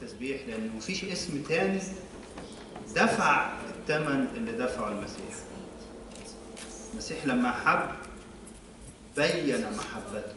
التسبيح لأن مفيش اسم تاني دفع الثمن اللي دفعه المسيح المسيح لما حب بين محبته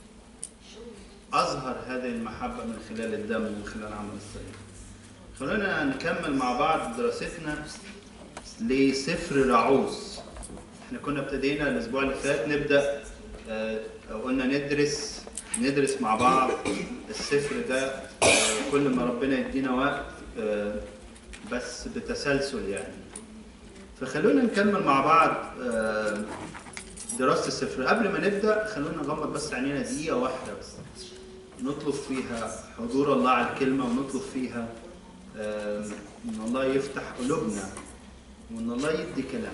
أظهر هذه المحبة من خلال الدم ومن خلال عمل الصليب خلونا نكمل مع بعض دراستنا لسفر رعوز احنا كنا ابتدينا الاسبوع اللي فات نبدا آه، قلنا ندرس ندرس مع بعض السفر ده آه، كل ما ربنا يدينا وقت آه، بس بتسلسل يعني فخلونا نكمل مع بعض آه، دراسة السفر قبل ما نبدأ خلونا نغمض بس عينينا دقيقة واحدة بس نطلب فيها حضور الله على الكلمة ونطلب فيها آه، إن الله يفتح قلوبنا وإن الله يدي كلام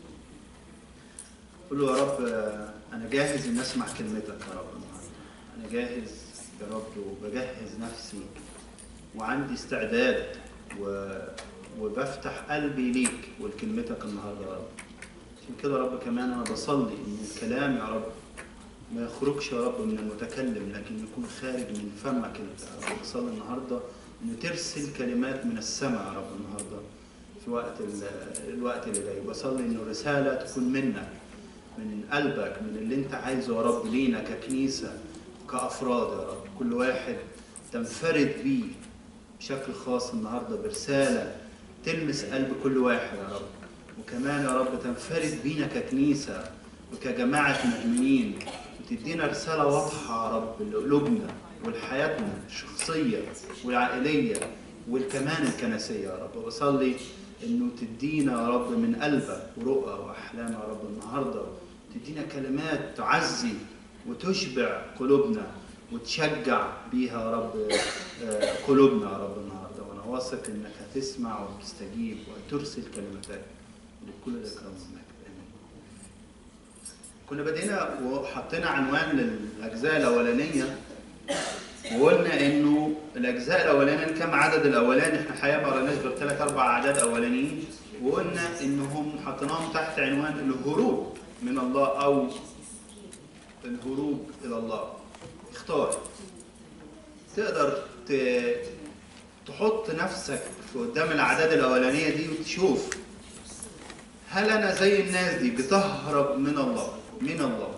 قول له يا رب آه، أنا جاهز إن أسمع كلمتك يا رب النهاردة أنا جاهز يا رب وبجهز نفسي وعندي استعداد و... وبفتح قلبي ليك ولكلمتك النهارده يا رب عشان كده يا رب كمان انا بصلي ان الكلام يا رب ما يخرجش يا رب من المتكلم لكن يكون خارج من فمك انت يا رب بصلي النهارده انه ترسل كلمات من السماء يا رب النهارده في وقت ال- الوقت اللي جاي بصلي انه الرساله تكون منك من قلبك من اللي انت عايزه يا رب لينا ككنيسه كافراد يا رب كل واحد تنفرد بيه بشكل خاص النهارده برساله تلمس قلب كل واحد يا رب وكمان يا رب تنفرد بينا ككنيسه وكجماعه مؤمنين وتدينا رساله واضحه يا رب لقلوبنا ولحياتنا الشخصيه والعائليه والكمان الكنسيه يا رب بصلي انه تدينا يا رب من قلبك ورؤى واحلام يا رب النهارده تدينا كلمات تعزي وتشبع قلوبنا وتشجع بيها يا رب آه، قلوبنا يا رب النهارده وانا واثق انك هتسمع وتستجيب وهترسل كلمتك لكل الاكرام والمجد امين. كنا بدينا وحطينا عنوان للاجزاء الاولانيه وقلنا انه الاجزاء الاولانيه كم عدد الاولاني احنا الحقيقه ما قريناش غير ثلاث اربع اعداد اولانيين وقلنا انهم حطيناهم تحت عنوان الهروب من الله او الهروب الى الله اختار تقدر ت- تحط نفسك في قدام الاعداد الاولانيه دي وتشوف هل انا زي الناس دي بتهرب من الله من الله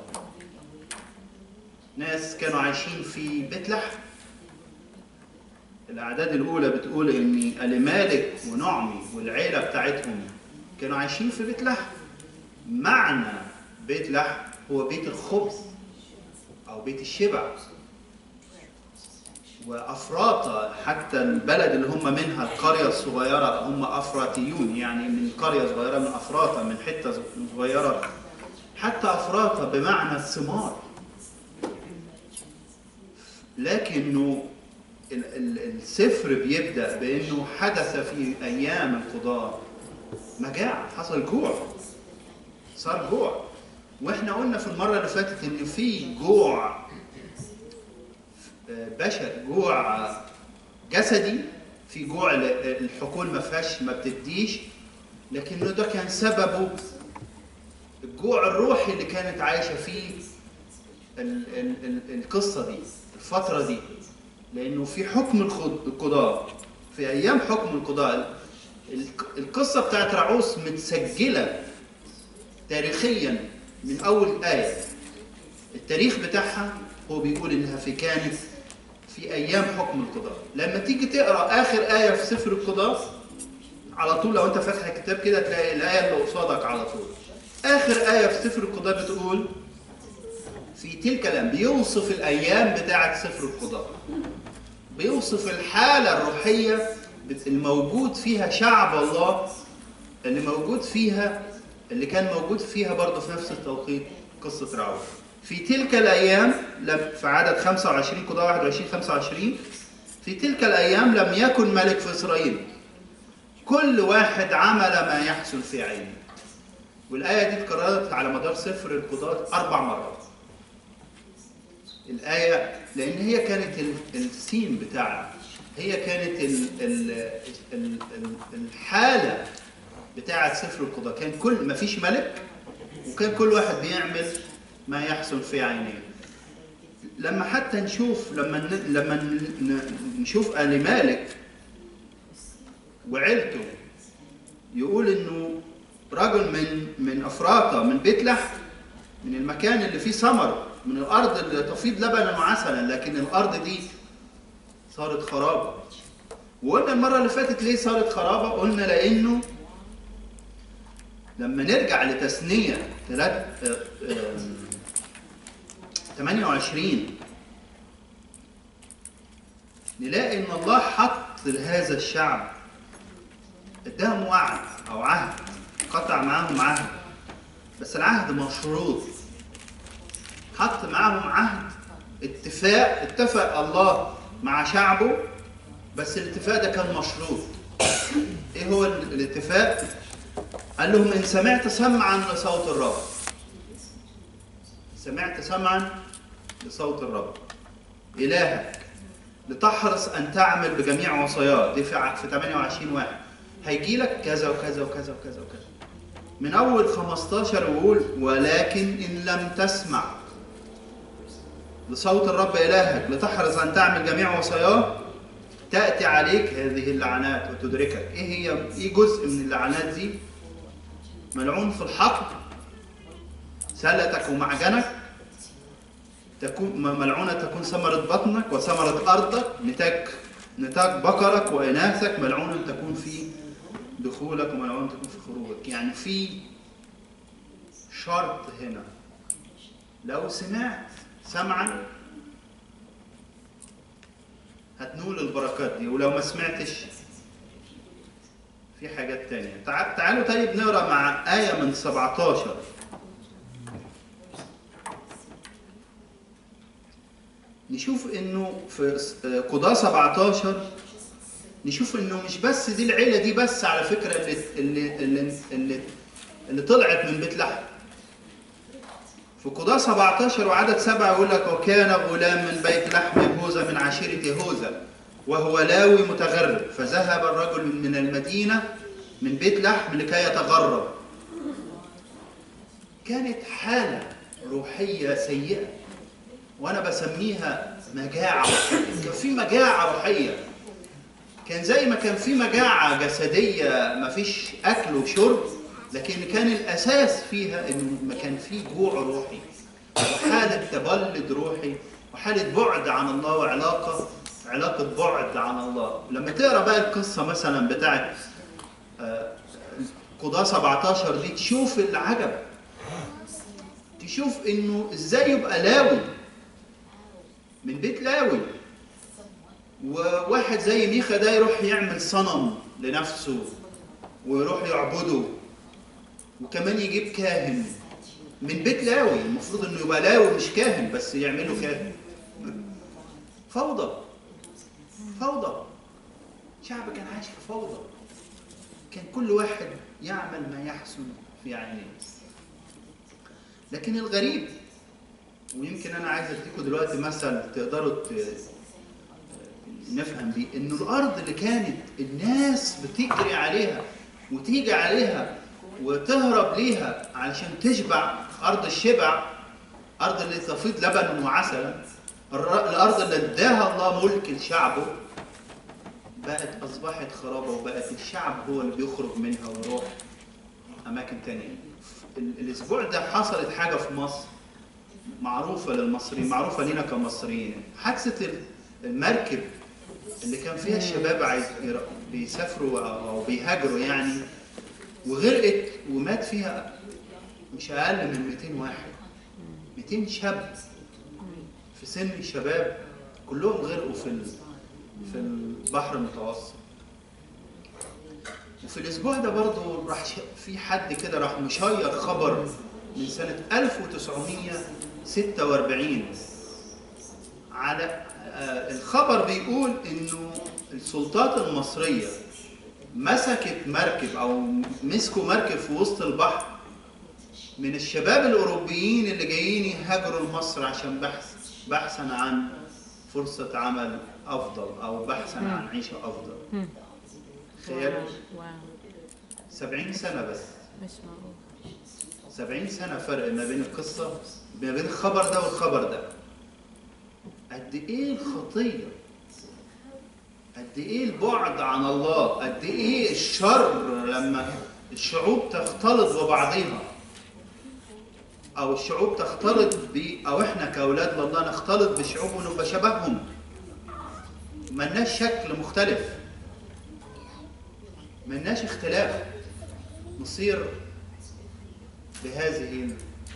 ناس كانوا عايشين في بيت لحم الاعداد الاولى بتقول ان المالك ونعمي والعيله بتاعتهم كانوا عايشين في بيت لحم معنى بيت لحم هو بيت الخبز او بيت الشبع وافراطه حتى البلد اللي هم منها القريه الصغيره هم افراطيون يعني من قريه صغيره من افراطه من حته صغيره حتى افراطه بمعنى الثمار لكنه ال- ال- السفر بيبدا بانه حدث في ايام القضاه مجاعه حصل جوع صار جوع واحنا قلنا في المره اللي فاتت ان في جوع بشر جوع جسدي في جوع ل- الحقول ما فيهاش ما بتديش لكنه ده كان سببه الجوع الروحي اللي كانت عايشه فيه ال- ال- ال- القصه دي الفتره دي لانه في حكم الخض- القضاء في ايام حكم القضاء ال- القصه بتاعت رعوس متسجله تاريخيا من اول ايه التاريخ بتاعها هو بيقول انها في كانت في ايام حكم القضاء لما تيجي تقرا اخر ايه في سفر القضاء على طول لو انت فاتح الكتاب كده تلاقي الايه اللي قصادك على طول اخر ايه في سفر القضاء بتقول في تلك الايام بيوصف الايام بتاعه سفر القضاء بيوصف الحاله الروحيه الموجود فيها شعب الله اللي موجود فيها اللي كان موجود فيها برضه في نفس التوقيت قصه رعوز في تلك الايام لم في عدد 25 قضاء 21 25 في تلك الايام لم يكن ملك في اسرائيل كل واحد عمل ما يحسن في عينه والايه دي اتكررت على مدار سفر القضاء اربع مرات الآية لأن هي كانت ال- السين بتاعها هي كانت ال ال ال ال الحالة بتاعة سفر القضاء كان كل ما فيش ملك وكان كل واحد بيعمل ما يحسن في عينيه لما حتى نشوف لما ن- لما ن- ن- نشوف آل مالك وعيلته يقول انه رجل من من افراطه من بيت لحم من المكان اللي فيه ثمر من الارض اللي تفيض لبنا وعسلا لكن الارض دي صارت خرابه وقلنا المره اللي فاتت ليه صارت خرابه قلنا لانه لما نرجع لتثنيه تلات آه، آه، 28 نلاقي ان الله حط لهذا الشعب اداهم وعد او عهد قطع معاهم عهد بس العهد مشروط حط معاهم عهد اتفاق اتفق الله مع شعبه بس الاتفاق ده كان مشروط ايه هو ال- الاتفاق قال لهم ان سمعت سمعا لصوت الرب سمعت سمعا لصوت الرب الهك لتحرص ان تعمل بجميع وصاياه دي في ع- في 28 واحد هيجي لك كذا وكذا وكذا وكذا وكذا من اول 15 يقول ولكن ان لم تسمع لصوت الرب الهك لتحرص ان تعمل جميع وصاياه تاتي عليك هذه اللعنات وتدركك ايه هي ايه جزء من اللعنات دي ملعون في الحقل سلتك ومعجنك تكون م- ملعونة تكون ثمرة بطنك وثمرة أرضك نتاج نتاج بقرك وإناثك ملعونة تكون في دخولك وملعونة تكون في خروجك يعني في شرط هنا لو سمعت سمعا هتنول البركات دي ولو ما سمعتش في حاجات تانية تع- تعالوا طيب نقرا مع آية من 17 نشوف انه في س- آه، قضاة 17 نشوف انه مش بس دي العيله دي بس على فكره اللي اللي اللي, اللي, اللي طلعت من بيت لحم في قضاة 17 وعدد سبعة يقول لك وكان غلام من بيت لحم يهوذا من عشيرة يهوذا وهو لاوي متغرب فذهب الرجل من المدينة من بيت لحم لكي يتغرب كانت حالة روحية سيئة وأنا بسميها مجاعة روحية كان في مجاعة روحية كان زي ما كان في مجاعة جسدية مفيش أكل وشرب لكن كان الأساس فيها إنه ما كان في جوع روحي وحالة تبلد روحي وحالة بعد عن الله وعلاقة علاقة بعد عن الله لما تقرا بقى القصة مثلا بتاعت آه، قضاة 17 دي تشوف العجب تشوف انه ازاي يبقى لاوي من بيت لاوي وواحد زي ميخا ده يروح يعمل صنم لنفسه ويروح يعبده وكمان يجيب كاهن من بيت لاوي المفروض انه يبقى لاوي مش كاهن بس يعمله كاهن فوضى فوضى شعب كان عايش في فوضى كان كل واحد يعمل ما يحسن في عينيه لكن الغريب ويمكن انا عايز اديكم دلوقتي مثل تقدروا ت- نفهم بيه انه الارض اللي كانت الناس بتجري عليها وتيجي عليها وتهرب ليها علشان تشبع ارض الشبع ارض اللي تفيض لبنا وعسلا الر- الارض اللي اداها الله ملك لشعبه بقت اصبحت خرابه وبقت الشعب هو اللي بيخرج منها ويروح اماكن تانية ال- الاسبوع ده حصلت حاجه في مصر معروفه للمصريين معروفه لينا كمصريين حادثه ال- المركب اللي كان فيها الشباب عايز ير- بيسافروا أو- او بيهاجروا يعني وغرقت ومات فيها مش اقل من 200 واحد 200 شاب في سن الشباب كلهم غرقوا في ال- في البحر المتوسط وفي الاسبوع ده برضه راح ش- في حد كده راح مشير خبر من سنه 1946 على آه، الخبر بيقول انه السلطات المصريه مسكت مركب او مسكوا مركب في وسط البحر من الشباب الاوروبيين اللي جايين يهاجروا لمصر عشان بحث بحثا عن فرصه عمل افضل او بحثا عن عيشه افضل مم. تخيلوا واو 70 سنه بس مش معقول 70 سنة فرق ما بين القصة ما بين الخبر ده والخبر ده قد ايه الخطيه قد ايه البعد عن الله قد ايه الشر لما الشعوب تختلط ببعضها او الشعوب تختلط ب او احنا كاولاد لله نختلط بشعوب ونبقى شبههم ملناش شكل مختلف ملناش اختلاف نصير بهذه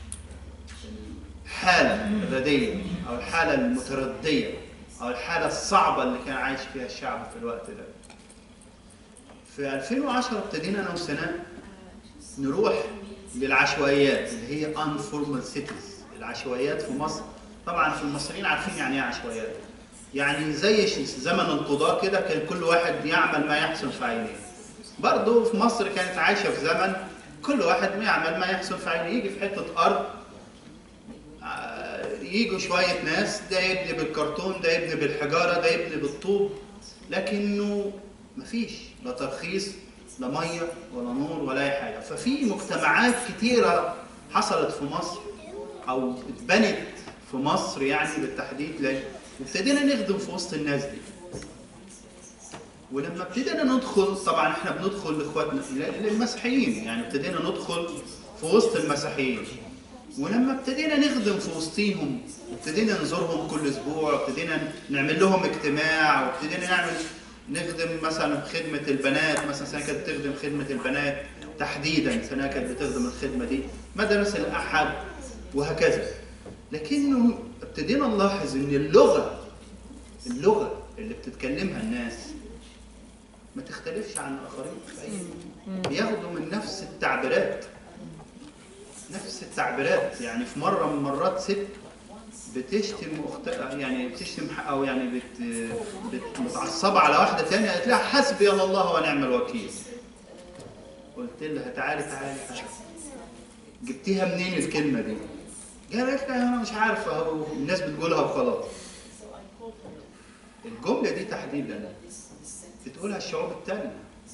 الحالة الردية أو الحالة المتردية أو الحالة الصعبة اللي كان عايش فيها الشعب في الوقت ده في 2010 ابتدينا أنا وسناء نروح للعشوائيات اللي هي unformal cities العشوائيات في مصر طبعا في المصريين عارفين يعني ايه عشوائيات يعني زي زمن القضاء كده كان كل واحد يعمل ما يحسن في عينيه برضه في مصر كانت عايشة في زمن كل واحد يعمل ما يحسن في عينيه يجي في حتة أرض يجوا شوية ناس ده يبني بالكرتون ده يبني بالحجارة ده يبني بالطوب لكنه مفيش لا ترخيص لا مية ولا نور ولا أي حاجة ففي مجتمعات كتيرة حصلت في مصر أو اتبنت في مصر يعني بالتحديد وابتدينا نخدم في وسط الناس دي ولما ابتدينا ندخل طبعا احنا بندخل لاخواتنا للمسيحيين يعني ابتدينا ندخل في وسط المسيحيين ولما ابتدينا نخدم في وسطيهم ابتدينا نزورهم كل اسبوع ابتدينا نعمل لهم اجتماع وابتدينا نعمل نخدم مثلا خدمة البنات مثلا سنة كانت بتخدم خدمة البنات تحديدا سنة كانت بتخدم الخدمة دي مدارس الأحد وهكذا لكنه ابتدينا نلاحظ ان اللغة اللغة اللي بتتكلمها الناس ما تختلفش عن الآخرين في أي بياخدوا من نفس التعبيرات نفس التعبيرات يعني في مرة من مرات ست بتشتم أخت يعني بتشتم أو يعني بت... بت... متعصبة على واحدة ثانية قالت لها حسبي الله ونعم الوكيل قلت لها تعالي تعالي تعالي جبتيها منين الكلمة دي؟ قالت لها أنا مش عارفة أهو الناس بتقولها وخلاص الجملة دي تحديدا بتقولها الشعوب التانية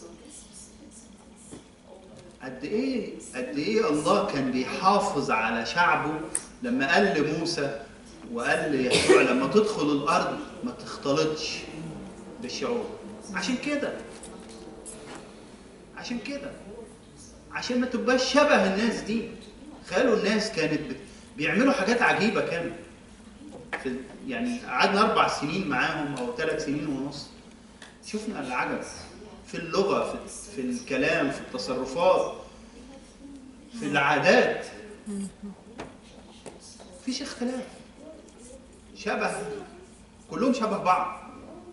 قد ايه قد ايه الله كان بيحافظ على شعبه لما قال لموسى وقال ليشوع لما تدخل الارض ما تختلطش بالشعوب عشان كده عشان كده عشان ما تبقاش شبه الناس دي خلوا الناس كانت بيعملوا حاجات عجيبه كانوا في يعني قعدنا اربع سنين معاهم او ثلاث سنين ونص شفنا العجب في اللغه في, في الكلام في التصرفات في العادات مفيش اختلاف شبه كلهم شبه بعض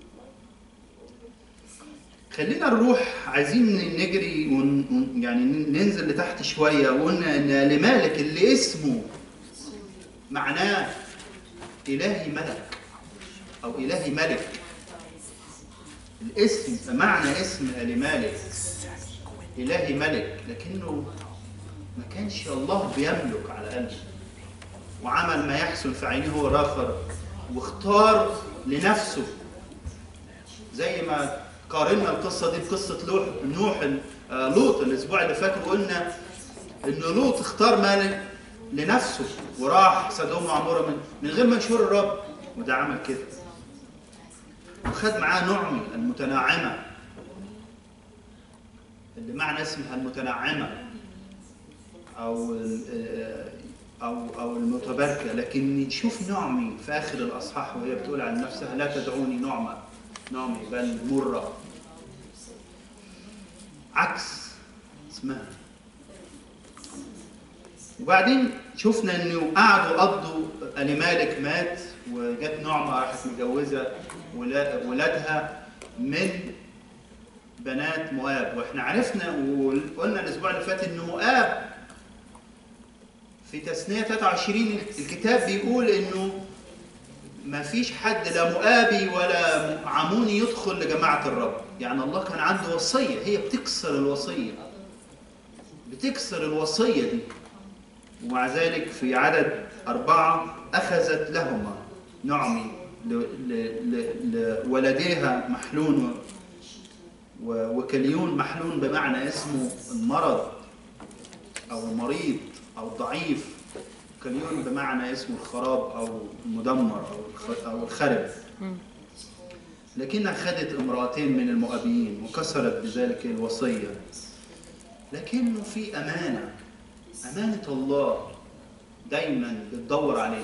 خلينا نروح عايزين نجري ون يعني ننزل لتحت شويه وقلنا ان لمالك اللي اسمه معناه الهي ملك او الهي ملك الاسم معنى اسم لمالك الهي ملك لكنه ما كانش الله بيملك على قلبه وعمل ما يحسن في عينه هو الاخر واختار لنفسه زي ما قارنا القصه دي بقصه لوح نوح لوط الاسبوع اللي فات وقلنا ان لوط اختار مالك لنفسه وراح سدوم وعموره من من غير ما يشور الرب وده عمل كده وخد معاه نعمي المتناعمه اللي معنى اسمها المتنعمه او او او المتباركه لكن نشوف نعمي في اخر الاصحاح وهي بتقول عن نفسها لا تدعوني نعمه نعمي بل مره عكس اسمها وبعدين شفنا انه قعدوا قضوا مالك مات وجت نعمه راحت متجوزه ولادها من بنات مؤاب واحنا عرفنا وقلنا الاسبوع اللي فات ان مؤاب في تثنيه 23 الكتاب بيقول انه ما فيش حد لا مؤابي ولا عموني يدخل لجماعه الرب يعني الله كان عنده وصيه هي بتكسر الوصيه بتكسر الوصيه دي ومع ذلك في عدد أربعة أخذت لهما نعمي لولديها محلون وكليون محلون بمعنى اسمه المرض أو المريض أو الضعيف كليون بمعنى اسمه الخراب او المدمر او الخ- او الخرب لكنها خدت امرأتين من المؤابيين وكسرت بذلك الوصية لكنه في أمانة أمانة الله دايما بتدور علينا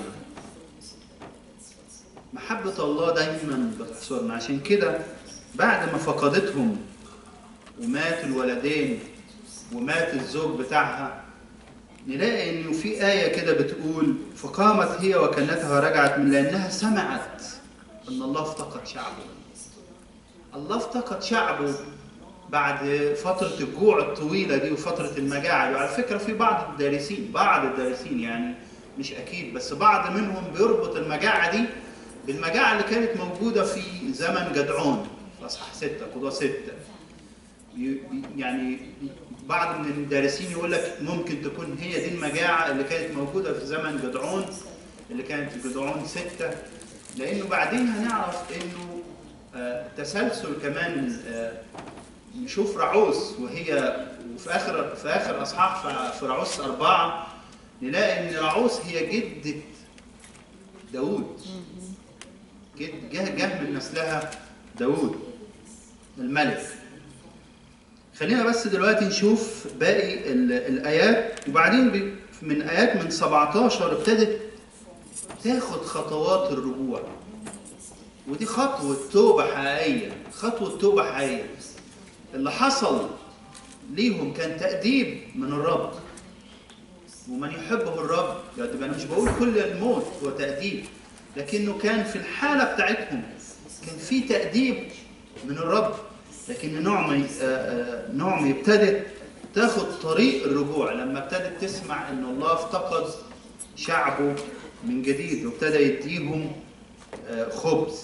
محبة الله دايما بتحصرنا عشان كده بعد ما فقدتهم ومات الولدين ومات الزوج بتاعها نلاقي انه في آية كده بتقول فقامت هي وكنتها رجعت من لأنها سمعت أن الله افتقد شعبه الله افتقد شعبه بعد فترة الجوع الطويلة دي وفترة المجاعة دي وعلى فكرة في بعض الدارسين بعض الدارسين يعني مش أكيد بس بعض منهم بيربط المجاعة دي بالمجاعة اللي كانت موجودة في زمن جدعون في أصحاح ستة قضاء ستة ي- يعني بعض من الدارسين يقول لك ممكن تكون هي دي المجاعة اللي كانت موجودة في زمن جدعون اللي كانت في جدعون ستة لأنه بعدين هنعرف إنه آه، تسلسل كمان آه، نشوف رعوس وهي وفي آخر في آخر أصحاح في- في رعوس أربعة نلاقي إن رعوس هي جدة داوود جد- جه جه من نسلها داوود الملك خلينا بس دلوقتي نشوف باقي ال- الآيات وبعدين ب- من آيات من 17 ابتدت تاخد خطوات الرجوع ودي خطوة توبة حقيقية خطوة توبة حقيقية اللي حصل ليهم كان تأديب من الرب ومن يحبه الرب يعني أنا مش بقول كل الموت هو تأديب لكنه كان في الحالة بتاعتهم كان في تأديب من الرب لكن نعمة آه، آه، نعمة ابتدت تاخد طريق الرجوع لما ابتدت تسمع ان الله افتقد شعبه من جديد وابتدى يديهم آه، خبز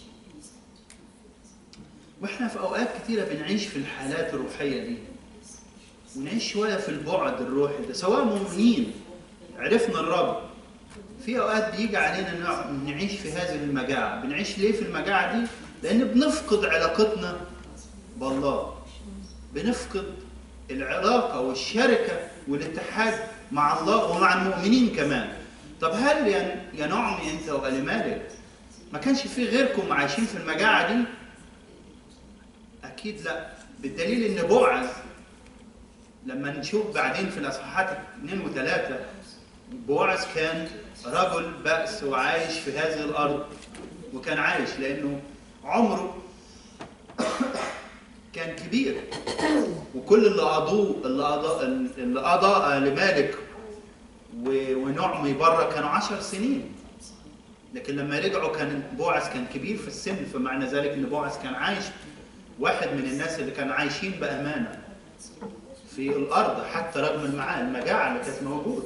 واحنا في اوقات كتيره بنعيش في الحالات الروحيه دي ونعيش شويه في البعد الروحي ده سواء مؤمنين عرفنا الرب في اوقات بيجي علينا نع- نعيش في هذه المجاعه بنعيش ليه في المجاعه دي لان بنفقد علاقتنا بالله بنفقد العلاقه والشركه والاتحاد مع الله ومع المؤمنين كمان طب هل يا يا نعمي انت وآل مالك ما كانش في غيركم عايشين في المجاعه دي اكيد لا بالدليل ان بوعز لما نشوف بعدين في الاصحاحات اثنين وثلاثه بوعز كان رجل بأس وعايش في هذه الارض وكان عايش لانه عمره كان كبير وكل اللي قضوه اللي قضى اللي قضى لمالك و- ونعمي بره كانوا عشر سنين لكن لما رجعوا كان بوعز كان كبير في السن فمعنى ذلك ان بوعز كان عايش واحد من الناس اللي كانوا عايشين بامانه في الارض حتى رغم المعا- المجاعه اللي كانت موجوده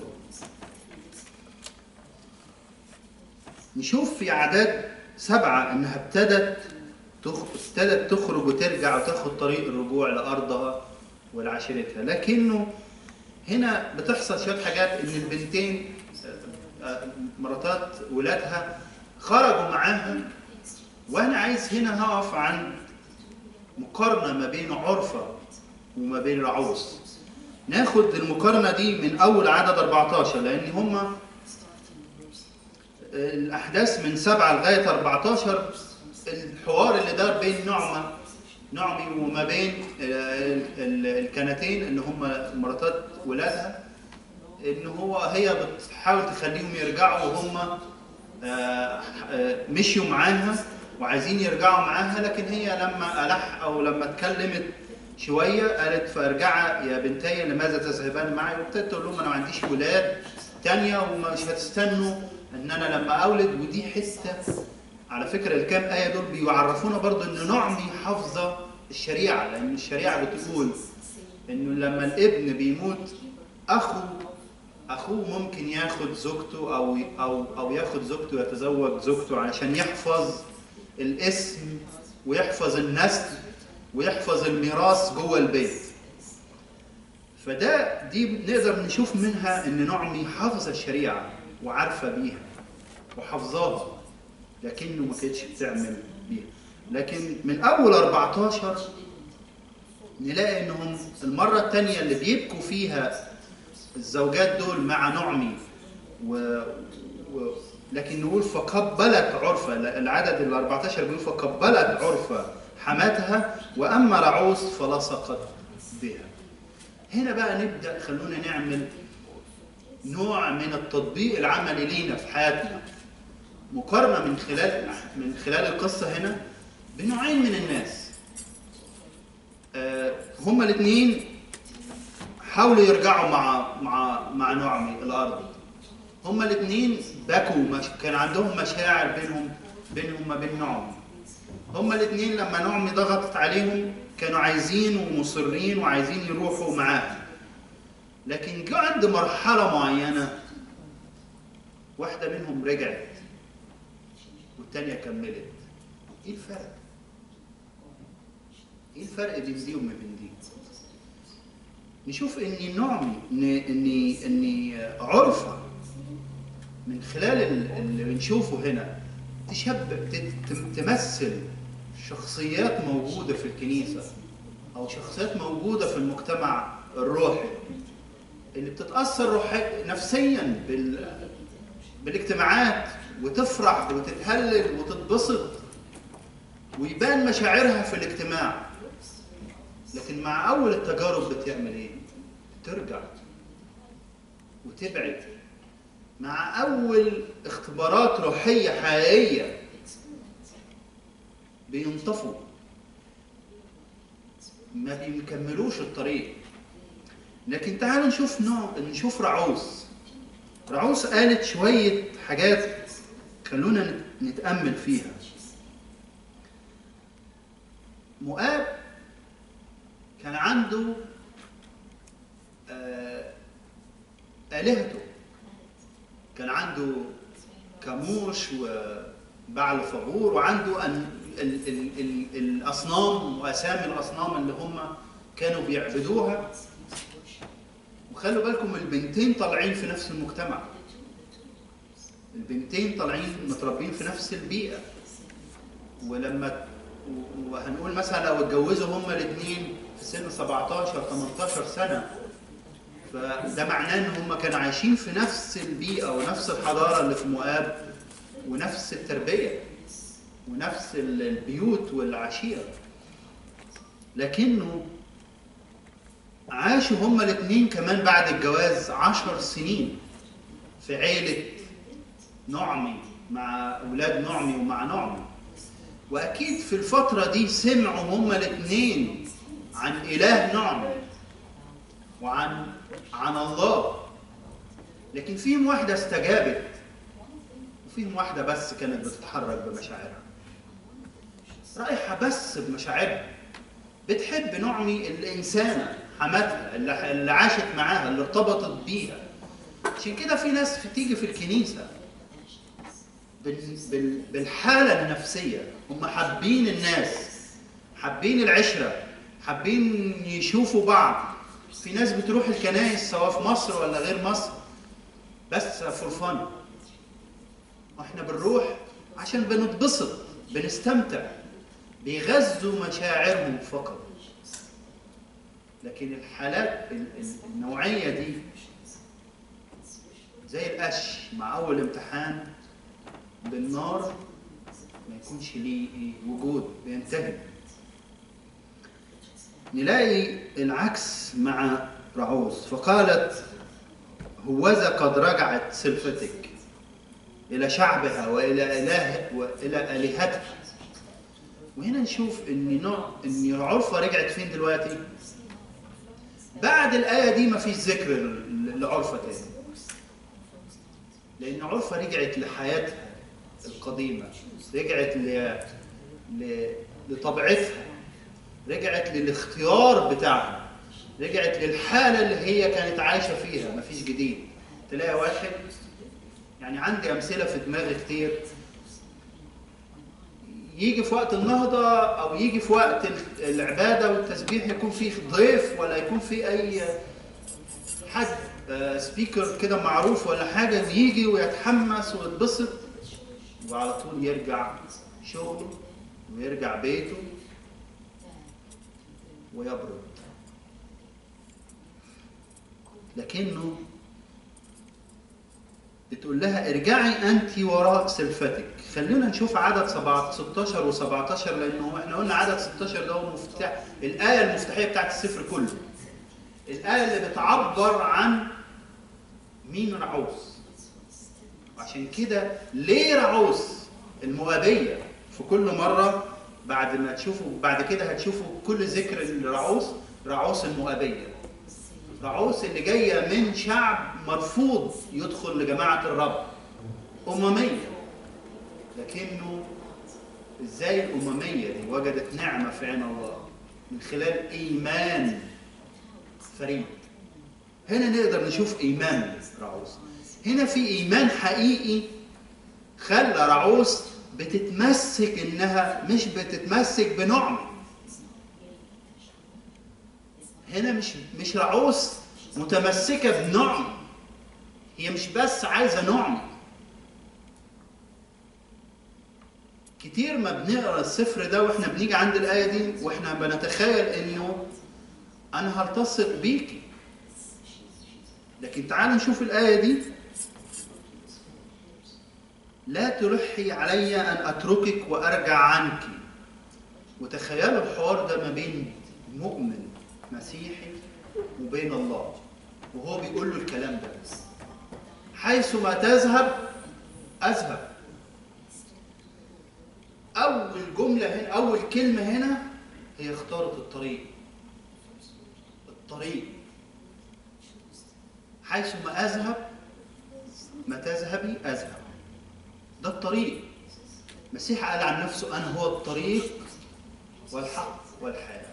نشوف في اعداد سبعه انها ابتدت تخ... ابتدت تخرج وترجع وتاخد طريق الرجوع لارضها ولعشيرتها لكنه هنا بتحصل شويه حاجات ان البنتين آه، آه، مراتات ولادها خرجوا معاها وانا عايز هنا هقف عن مقارنه ما بين عرفه وما بين رعوس ناخد المقارنه دي من اول عدد 14 لان هما الاحداث من 7 لغايه 14 الحوار اللي دار بين نعمه نعمي وما بين ال- ال- الكنتين ان هم مراتات ولادها ان هو هي بتحاول تخليهم يرجعوا وهم آه، آه، مشيوا معاها وعايزين يرجعوا معاها لكن هي لما ألح او لما اتكلمت شويه قالت فارجعا يا بنتي لماذا تذهبان معي وابتدت تقول لهم انا ما عنديش ولاد تانية ومش هتستنوا ان انا لما اولد ودي حته على فكره الكام ايه دول بيعرفونا برضو ان نعمي حافظه الشريعه لان الشريعه بتقول انه لما الابن بيموت اخو اخوه ممكن ياخد زوجته او او او ياخد زوجته ويتزوج زوجته علشان يحفظ الاسم ويحفظ النسل ويحفظ الميراث جوه البيت فده دي نقدر نشوف منها ان نعمي حافظه الشريعه وعارفه بيها وحافظاها لكنه ما كانتش بتعمل بيها لكن من اول 14 نلاقي انهم المره الثانيه اللي بيبكوا فيها الزوجات دول مع نعمي و... و... لكن نقول فقبلت عرفة العدد ال 14 بيقول فقبلت عرفة حماتها وأما رعوس فلصقت بها هنا بقى نبدأ خلونا نعمل نوع من التطبيق العملي لينا في حياتنا مقارنة من خلال من خلال القصة هنا بنوعين من الناس آه، هما الاثنين حاولوا يرجعوا مع مع مع نعمي الارض هما الاثنين بكوا مش كان عندهم مشاعر بينهم بينهم وما بين نعمي هما الاثنين لما نعمي ضغطت عليهم كانوا عايزين ومصرين وعايزين يروحوا معاها لكن جه عند مرحلة معينة واحدة منهم رجعت والتانية كملت ايه الفرق؟ ايه الفرق بين دي وما بين دي؟ نشوف ان النعمي ان ان ان عرفه من خلال اللي بنشوفه هنا تشبه تمثل شخصيات موجوده في الكنيسه او شخصيات موجوده في المجتمع الروحي اللي بتتاثر روحي نفسيا بال بالاجتماعات وتفرح وتتهلل وتتبسط ويبان مشاعرها في الاجتماع لكن مع اول التجارب بتعمل ايه ترجع وتبعد مع اول اختبارات روحيه حقيقيه بينطفوا ما بيكملوش الطريق لكن تعالوا نشوف نوع نشوف رعوس رعوس قالت شويه حاجات خلونا نتامل فيها مؤاب كان عنده آلهته كان عنده كاموش وبعل فغور وعنده أن ال ال ال الأصنام وأسامي الأصنام اللي هم كانوا بيعبدوها وخلوا بالكم البنتين طالعين في نفس المجتمع البنتين طالعين متربين في نفس البيئة ولما وهنقول مثلا لو اتجوزوا هما الاثنين في سن 17 18 سنة فده معناه ان هم كانوا عايشين في نفس البيئه ونفس الحضاره اللي في مؤاب ونفس التربيه ونفس البيوت والعشيره لكنه عاشوا هما الاثنين كمان بعد الجواز عشر سنين في عيلة نعمي مع أولاد نعمي ومع نعمي وأكيد في الفترة دي سمعوا هما الاثنين عن إله نعمي وعن عن الله لكن فيهم واحدة استجابت وفيهم واحدة بس كانت بتتحرك بمشاعرها رايحة بس بمشاعرها بتحب نعمي الإنسانة حماتها اللي عاشت معاها اللي ارتبطت بيها عشان كده في ناس بتيجي في الكنيسة بالحالة النفسية هم حابين الناس حابين العشرة حابين يشوفوا بعض في ناس بتروح الكنائس سواء في مصر ولا غير مصر بس فور فن واحنا بنروح عشان بنتبسط بنستمتع بيغذوا مشاعرهم فقط لكن الحالات النوعية دي زي القش مع أول امتحان بالنار ما يكونش ليه وجود بينتهي نلاقي العكس مع رعوز فقالت هوذا قد رجعت سلفتك إلى شعبها وإلى إله وإلى آلهتها وهنا نشوف إن نوع إن عرفة رجعت فين دلوقتي؟ بعد الآية دي مفيش ذكر لعرفة تاني لأن عرفة رجعت لحياتها القديمة رجعت ل... ل... لطبيعتها رجعت للاختيار بتاعها رجعت للحالة اللي هي كانت عايشة فيها مفيش جديد تلاقي واحد يعني عندي أمثلة في دماغي كتير يجي في وقت النهضة أو يجي في وقت العبادة والتسبيح يكون فيه ضيف ولا يكون فيه أي حد سبيكر كده معروف ولا حاجة يجي ويتحمس ويتبسط وعلى طول يرجع شغله ويرجع بيته ويبرد لكنه بتقول لها ارجعي انت وراء سلفتك خلينا نشوف عدد 17 16 و17 لانه احنا قلنا عدد 16 ده هو مفتاح الايه المفتاحيه بتاعت السفر كله الايه اللي بتعبر عن مين رعوس عشان كده ليه رعوس المؤابيه في كل مره بعد ما تشوفوا بعد كده هتشوفوا كل ذكر الرعوس رعوس المؤابيه رعوس اللي جايه من شعب مرفوض يدخل لجماعه الرب امميه لكنه ازاي الامميه دي وجدت نعمه في عين الله من خلال ايمان فريد هنا نقدر نشوف ايمان رعوس هنا في ايمان حقيقي خلى رعوس بتتمسك انها مش بتتمسك بنعمه هنا مش مش رعوس متمسكه بنعمه هي مش بس عايزه نعمه كتير ما بنقرا السفر ده واحنا بنيجي عند الايه دي واحنا بنتخيل انه انا هلتصق بيكي لكن تعالوا نشوف الايه دي لا تلحي علي ان اتركك وارجع عنك وتخيلوا الحوار ده ما بين مؤمن مسيحي وبين الله وهو بيقول له الكلام ده حيث ما تذهب اذهب اول جمله هنا اول كلمه هنا هي اختارت الطريق الطريق حيث ما اذهب ما تذهبي اذهب ده الطريق المسيح قال عن نفسه انا هو الطريق والحق والحياه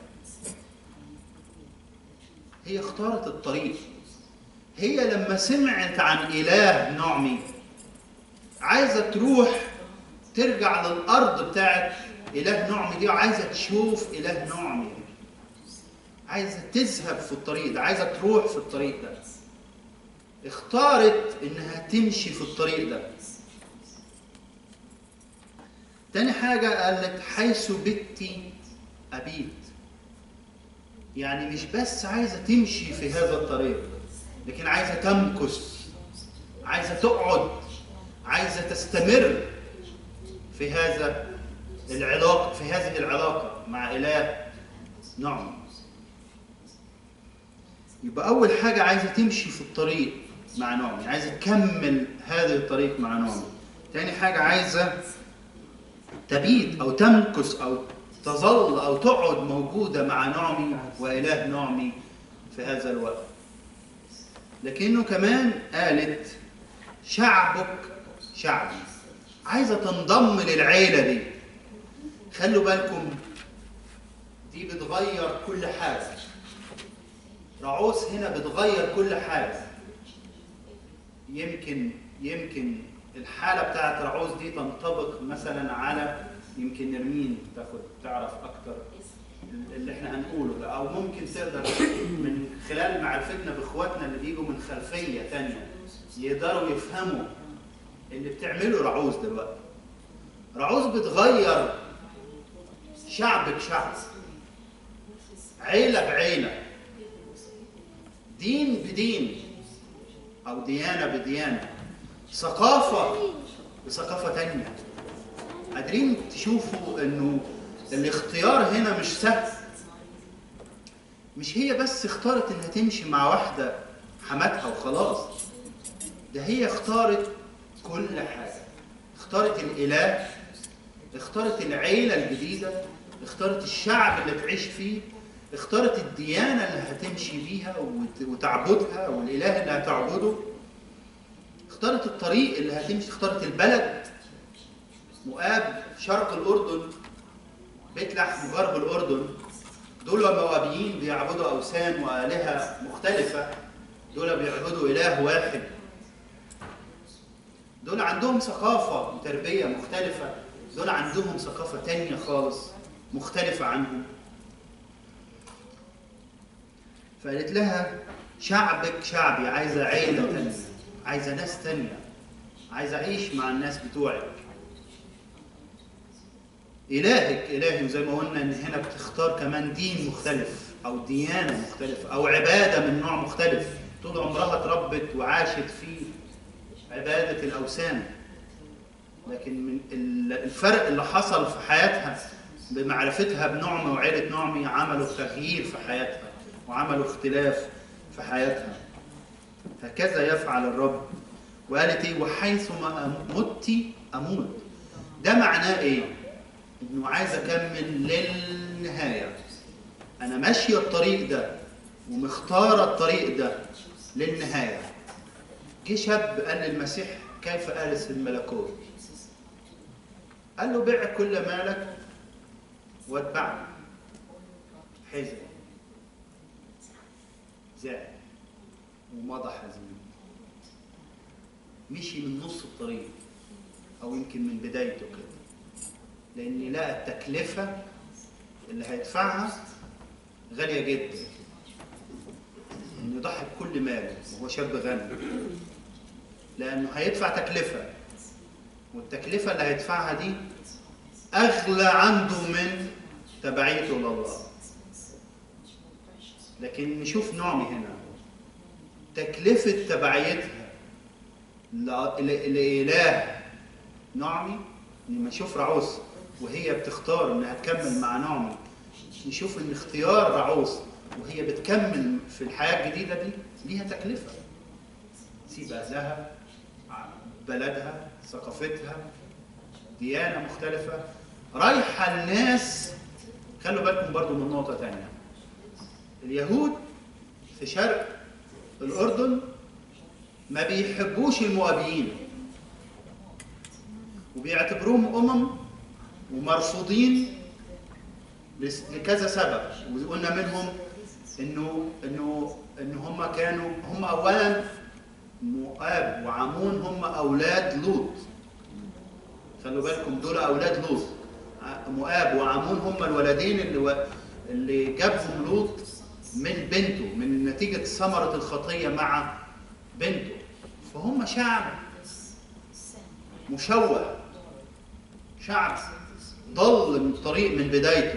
هي اختارت الطريق هي لما سمعت عن اله نعمي عايزه تروح ترجع للارض بتاعت اله نعمي دي وعايزه تشوف اله نعمي دي عايزه تذهب في الطريق ده عايزه تروح في الطريق ده اختارت انها تمشي في الطريق ده تاني حاجة قالت حيث بتي أبيت يعني مش بس عايزة تمشي في هذا الطريق لكن عايزة تمكث عايزة تقعد عايزة تستمر في هذا العلاقة في هذه العلاقة مع إله نعم يبقى أول حاجة عايزة تمشي في الطريق مع نعمي عايزة تكمل هذا الطريق مع نعمي تاني حاجة عايزة تبيت أو تمكث أو تظل أو تقعد موجودة مع نعمي وإله نعمي في هذا الوقت لكنه كمان قالت شعبك شعبي عايزة تنضم للعيلة دي خلوا بالكم دي بتغير كل حاجة رعوس هنا بتغير كل حاجة يمكن يمكن الحالة بتاعت رعوس دي تنطبق مثلا على يمكن نرمين تاخد تعرف أكتر اللي احنا هنقوله ده أو ممكن تقدر من خلال معرفتنا بإخواتنا اللي بيجوا من خلفية تانية يقدروا يفهموا اللي بتعمله رعوز دلوقتي رعوز بتغير شعب بشعب عيلة بعيلة دين بدين أو ديانة بديانة ثقافة بثقافة تانية قادرين تشوفوا إنه الاختيار هنا مش سهل مش هي بس اختارت إنها تمشي مع واحدة حماتها وخلاص ده هي اختارت كل حاجة اختارت الإله اختارت العيلة الجديدة اختارت الشعب اللي تعيش فيه اختارت الديانة اللي هتمشي بيها وتعبدها والإله اللي هتعبده اختارت الطريق اللي هتمشي اختارت البلد مؤاب شرق الأردن بيت لحم غرب الأردن دول موابيين بيعبدوا أوثان وآلهة مختلفة دول بيعبدوا إله واحد دول عندهم ثقافة وتربية مختلفة دول عندهم ثقافة تانية خالص مختلفة عنهم فقالت لها شعبك شعبي عايزة عيلة تانية عايزة ناس تانية عايزة أعيش مع الناس بتوعك إلهك إلهي وزي ما قلنا إن هنا بتختار كمان دين مختلف أو ديانة مختلفة أو عبادة من نوع مختلف طول عمرها اتربت وعاشت فيه عبادة الأوثان لكن من الفرق اللي حصل في حياتها بمعرفتها بنعمة وعيلة نعمي عملوا تغيير في حياتها وعملوا اختلاف في حياتها هكذا يفعل الرب وقالت ايه وحيثما مت اموت ده معناه ايه انه عايز اكمل للنهايه انا ماشيه الطريق ده ومختاره الطريق ده للنهايه جه شاب قال للمسيح كيف ارث الملكوت قال له بيع كل مالك واتبعني حزن زعل ومضى حزين مشي من نص الطريق او يمكن من بدايته كده لان لقى التكلفه اللي هيدفعها غاليه جدا انه يضحي بكل ماله وهو شاب غني لانه هيدفع تكلفه والتكلفه اللي هيدفعها دي اغلى عنده من تبعيته لله لكن نشوف نعمي هنا تكلفه تبعيتها لإله نعمي لما نشوف رعوس وهي بتختار انها تكمل مع نعمي نشوف ان اختيار رعوس وهي بتكمل في الحياه الجديده دي ليها تكلفه تسيب اهلها بلدها ثقافتها ديانه مختلفه رايحه الناس خلوا بالكم برضو من نقطه ثانيه اليهود في شرق الاردن ما بيحبوش المؤابيين وبيعتبروهم امم ومرفوضين لكذا سبب وقلنا منهم انه انه ان هم كانوا هم اولا مؤاب وعمون هم اولاد لوط خلوا بالكم دول اولاد لوط مؤاب وعمون هم الولدين اللي و... اللي جابهم لوط من بنته من نتيجه ثمره الخطيه مع بنته فهم شعب مشوه شعب ضل من الطريق من بدايته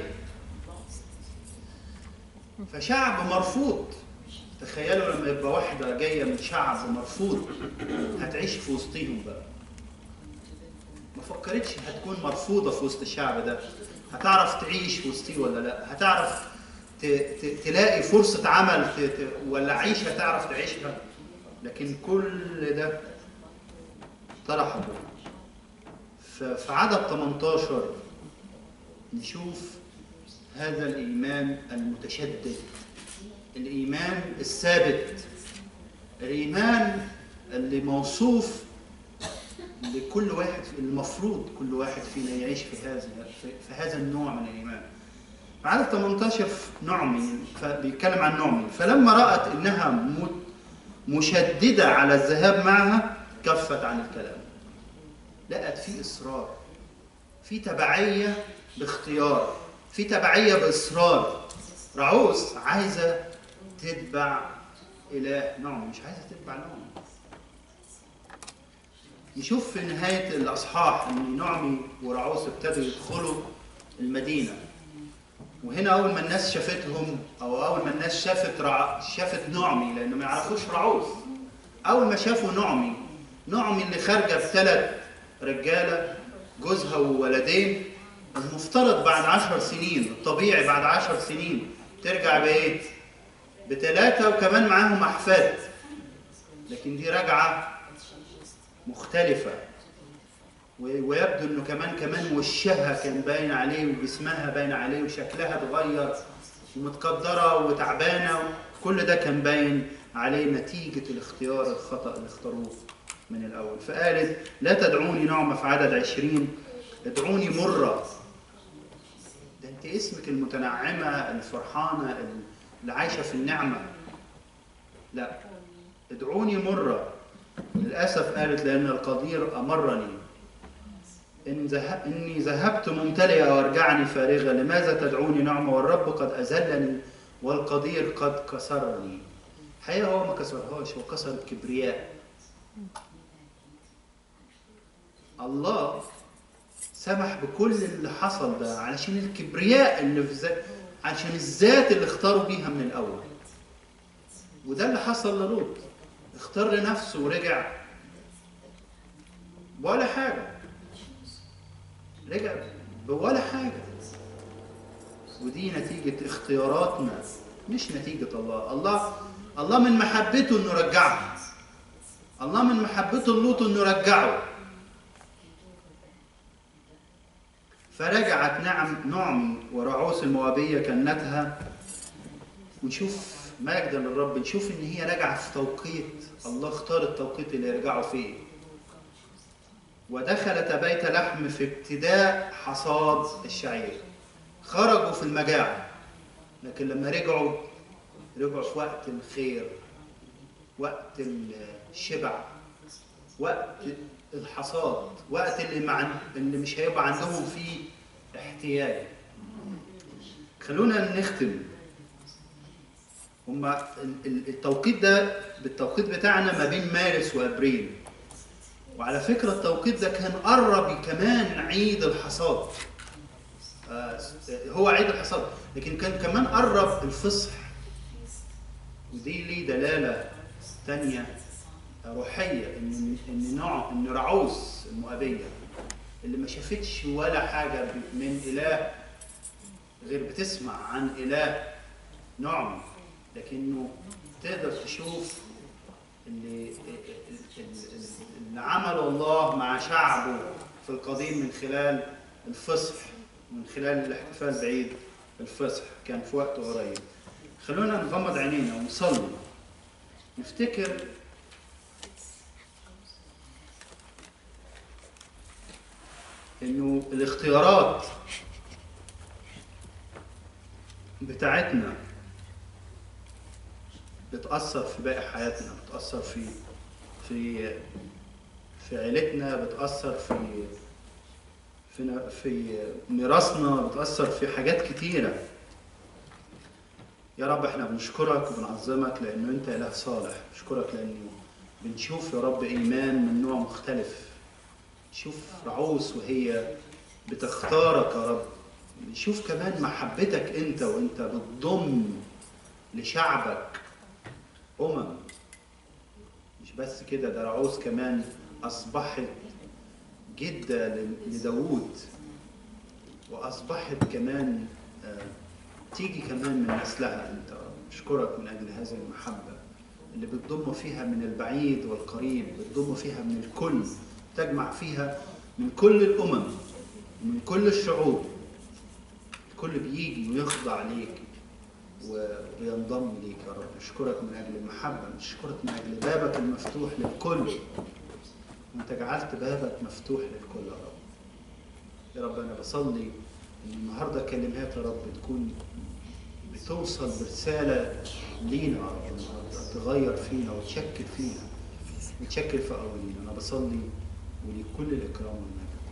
فشعب مرفوض تخيلوا لما يبقى واحدة جاية من شعب مرفوض هتعيش في وسطهم بقى ما فكرتش هتكون مرفوضة في وسط الشعب ده هتعرف تعيش في وسطيه ولا لا هتعرف ت... ت... تلاقي فرصة عمل ت... ت... ولا عيشة تعرف تعيشها لكن كل ده طرحه في عدد 18 نشوف هذا الإيمان المتشدد الإيمان الثابت الإيمان اللي موصوف لكل واحد المفروض كل واحد فينا يعيش في هذا في هذا النوع من الإيمان عدد 18 نعمي بيتكلم عن نعمي فلما رأت إنها مشددة على الذهاب معها كفت عن الكلام لقت في إصرار في تبعية باختيار في تبعية بإصرار رعوس عايزة تتبع إله نعم مش عايزة تتبع نعم نشوف في نهاية الأصحاح إن نعمي ورعوس ابتدوا يدخلوا المدينة وهنا أول ما الناس شافتهم أو أول ما الناس شافت رع... شافت نعمي لأنه ما يعرفوش رعوس أول ما شافوا نعمي نعمي اللي خارجة بثلاث رجالة جوزها وولدين المفترض بعد عشر سنين الطبيعي بعد عشر سنين ترجع بإيه؟ بثلاثة وكمان معاهم أحفاد لكن دي راجعة مختلفة ويبدو انه كمان كمان وشها كان باين عليه وجسمها باين عليه وشكلها اتغير ومتقدرة وتعبانة كل ده كان باين عليه نتيجة الاختيار الخطأ اللي اختاروه من الأول فقالت لا تدعوني نعمة في عدد عشرين ادعوني مرة ده انت اسمك المتنعمة الفرحانة اللي عايشة في النعمة لا ادعوني مرة للأسف قالت لأن القدير أمرني إن ذهب إني ذهبت ممتلئة وارجعني فارغة لماذا تدعوني نعمة والرب قد أذلني والقدير قد كسرني الحقيقة هو ما كسرهاش هو كسر الكبرياء الله سمح بكل اللي حصل ده علشان الكبرياء اللي في ذات عشان الذات اللي اختاروا بيها من الاول وده اللي حصل للوط اختار لنفسه ورجع ولا حاجة رجع بولا حاجة ودي نتيجة اختياراتنا مش نتيجة الله الله الله من محبته انه رجعه الله من محبته لوط انه رجعه فرجعت نعم نعمي ورعوس الموابية كنتها ونشوف مجدا للرب نشوف ان هي راجعه في توقيت الله اختار التوقيت اللي يرجعوا فيه ودخلت بيت لحم في ابتداء حصاد الشعير خرجوا في المجاعة لكن لما رجعوا رجعوا في وقت الخير وقت الشبع وقت الحصاد وقت اللي مع اللي مش هيبقى عندهم فيه احتياج خلونا نختم هما التوقيت ده بالتوقيت بتاعنا ما بين مارس وابريل وعلى فكره التوقيت ده كان قرب كمان عيد الحصاد آه هو عيد الحصاد لكن كان كمان قرب الفصح ودي ليه دلاله تانية روحيه ان ان نوع ان رعوس المؤابيه اللي ما شافتش ولا حاجه من اله غير بتسمع عن اله نعم لكنه تقدر تشوف اللي اللي عمله الله مع شعبه في القديم من خلال الفصح من خلال الاحتفال بعيد الفصح كان في وقت قريب خلونا نغمض عينينا ونصلي نفتكر انه الاختيارات بتاعتنا بتأثر في باقي حياتنا بتأثر في في في عيلتنا بتأثر في في في ميراثنا بتأثر في حاجات كتيرة يا رب احنا بنشكرك وبنعظمك لأنه أنت إله صالح بنشكرك لأنه بنشوف يا رب إيمان من نوع مختلف نشوف رعوس وهي بتختارك يا رب نشوف كمان محبتك أنت وأنت بتضم لشعبك أمم مش بس كده ده رعوز كمان أصبحت جدة لداوود وأصبحت كمان تيجي كمان من نسلها أنت أشكرك من أجل هذه المحبة اللي بتضم فيها من البعيد والقريب بتضم فيها من الكل تجمع فيها من كل الأمم من كل الشعوب الكل بيجي ويخضع ليك وينضم ليك يا رب نشكرك من اجل المحبه نشكرك من اجل بابك المفتوح للكل وانت جعلت بابك مفتوح للكل يا رب يا رب انا بصلي ان النهارده كلمات يا رب تكون بتوصل برساله لينا يا رب النهارده تغير فينا وتشكل فينا وتشكل في قوانينا انا بصلي ولكل الاكرام والمجد